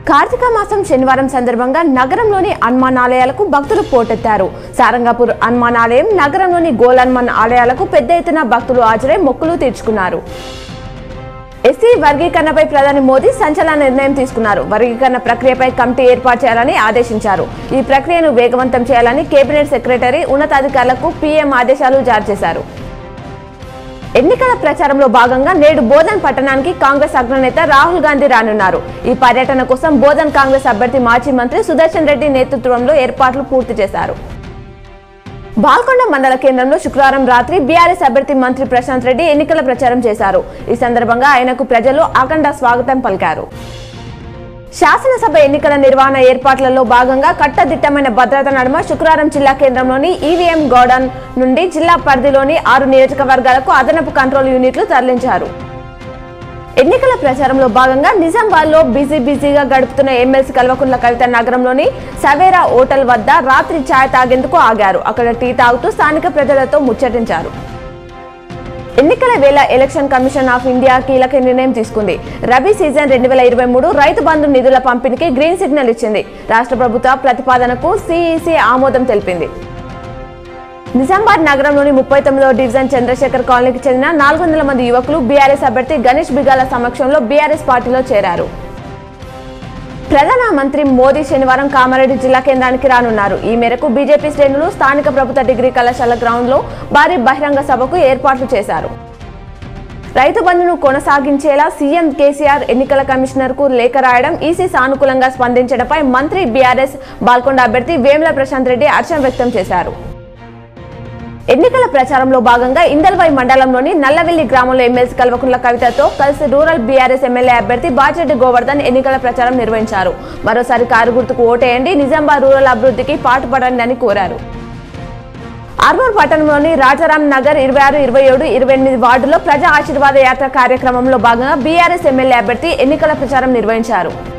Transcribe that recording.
కార్తీక మాసం శనివారం సందర్భంగా నగరంలోని హనుమాన్ ఆలయాలకు భక్తులు పోటెత్తారు సారంగాపూర్ హనుమాన్ ఆలయం నగరంలోని గోల్ హనుమాన్ ఆలయాలకు పెద్ద ఎత్తున భక్తులు హాజరై మొక్కులు తీర్చుకున్నారు ఎస్సీ వర్గీకరణపై ప్రధాని మోదీ సంచలన నిర్ణయం తీసుకున్నారు వర్గీకరణ ప్రక్రియపై కమిటీ ఏర్పాటు చేయాలని ఆదేశించారు ఈ ప్రక్రియను వేగవంతం చేయాలని కేబినెట్ సెక్రటరీ ఉన్నతాధికారులకు పీఎం ఆదేశాలు జారీ చేశారు ఎన్నికల ప్రచారంలో భాగంగా నేడు బోధన్ పట్టణానికి కాంగ్రెస్ అగ్రనేత రాహుల్ గాంధీ రానున్నారు ఈ పర్యటన కోసం బోధన్ కాంగ్రెస్ అభ్యర్థి మాజీ మంత్రి సుదర్శన్ రెడ్డి నేతృత్వంలో ఏర్పాట్లు పూర్తి చేశారు బాల్కొండ మండల కేంద్రంలో శుక్రవారం రాత్రి బీఆర్ఎస్ అభ్యర్థి మంత్రి ప్రశాంత్ రెడ్డి ఎన్నికల ప్రచారం చేశారు ఈ సందర్భంగా ఆయనకు ప్రజలు అఖండ స్వాగతం పలికారు శాసనసభ ఎన్నికల నిర్వహణ ఏర్పాట్లలో భాగంగా కట్టదిట్టమైన భద్రత నడుమ శుక్రవారం జిల్లా కేంద్రంలోని ఈవీఎం గోడౌన్ నుండి జిల్లా పరిధిలోని ఆరు నియోజకవర్గాలకు అదనపు కంట్రోల్ యూనిట్లు తరలించారు ఎన్నికల ప్రచారంలో భాగంగా నిజామాబాద్లో బిజీ బిజీగా గడుపుతున్న ఎమ్మెల్సీ కల్వకుంట్ల కవిత నగరంలోని సవేరా హోటల్ వద్ద రాత్రి ఛాయ్ తాగేందుకు ఆగారు అక్కడ టీ తాగుతూ స్థానిక ప్రజలతో ముచ్చటించారు ఎన్నికల వేళ ఎలక్షన్ కమిషన్ ఆఫ్ ఇండియా కీలక నిర్ణయం తీసుకుంది రబీ సీజన్ రెండు వేల ఇరవై మూడు రైతు బంధు నిధుల పంపిణీకి గ్రీన్ సిగ్నల్ ఇచ్చింది రాష్ట్ర ప్రభుత్వ ప్రతిపాదనకు సిఈసి ఆమోదం తెలిపింది నిజామాబాద్ నగరంలోని ముప్పై తొమ్మిదవ డివిజన్ చంద్రశేఖర్ కాలనీకి చెందిన నాలుగు వందల మంది యువకులు బీఆర్ఎస్ అభ్యర్థి గణేష్ బిగాల సమక్షంలో బీఆర్ఎస్ పార్టీలో చేరారు ప్రధానమంత్రి మోదీ శనివారం కామారెడ్డి జిల్లా కేంద్రానికి రానున్నారు ఈ మేరకు బీజేపీ శ్రేణులు స్థానిక ప్రభుత్వ డిగ్రీ కళాశాల గ్రౌండ్ లో భారీ బహిరంగ సభకు ఏర్పాట్లు చేశారు రైతు బంధును కొనసాగించేలా సీఎం కేసీఆర్ ఎన్నికల కమిషనర్ కు లేఖ రాయడం ఈసీ సానుకూలంగా స్పందించడంపై మంత్రి బీఆర్ఎస్ బాల్కొండ అభ్యర్థి వేముల ప్రశాంత్ రెడ్డి హర్షం వ్యక్తం చేశారు ఎన్నికల ప్రచారంలో భాగంగా ఇందల్వై మండలంలోని నల్లవెల్లి గ్రామంలో ఎమ్మెల్సీ కల్వకుంట్ల కవితతో కలిసి రూరల్ బీఆర్ఎస్ ఎమ్మెల్యే అభ్యర్థి బాచెడ్డి గోవర్ధన్ ఎన్నికల ప్రచారం నిర్వహించారు మరోసారి కారు గుర్తుకు ఓటేయండి నిజామాబాద్ రూరల్ అభివృద్ధికి పాటుపడండి అని కోరారు ఆర్మూర్ పట్టణంలోని రాజారాం నగర్ ఇరవై ఆరు ఇరవై ఏడు ఇరవై ఎనిమిది వార్డులో ప్రజా ఆశీర్వాద యాత్ర కార్యక్రమంలో భాగంగా బీఆర్ఎస్ ఎమ్మెల్యే అభ్యర్థి ఎన్నికల ప్రచారం నిర్వహించారు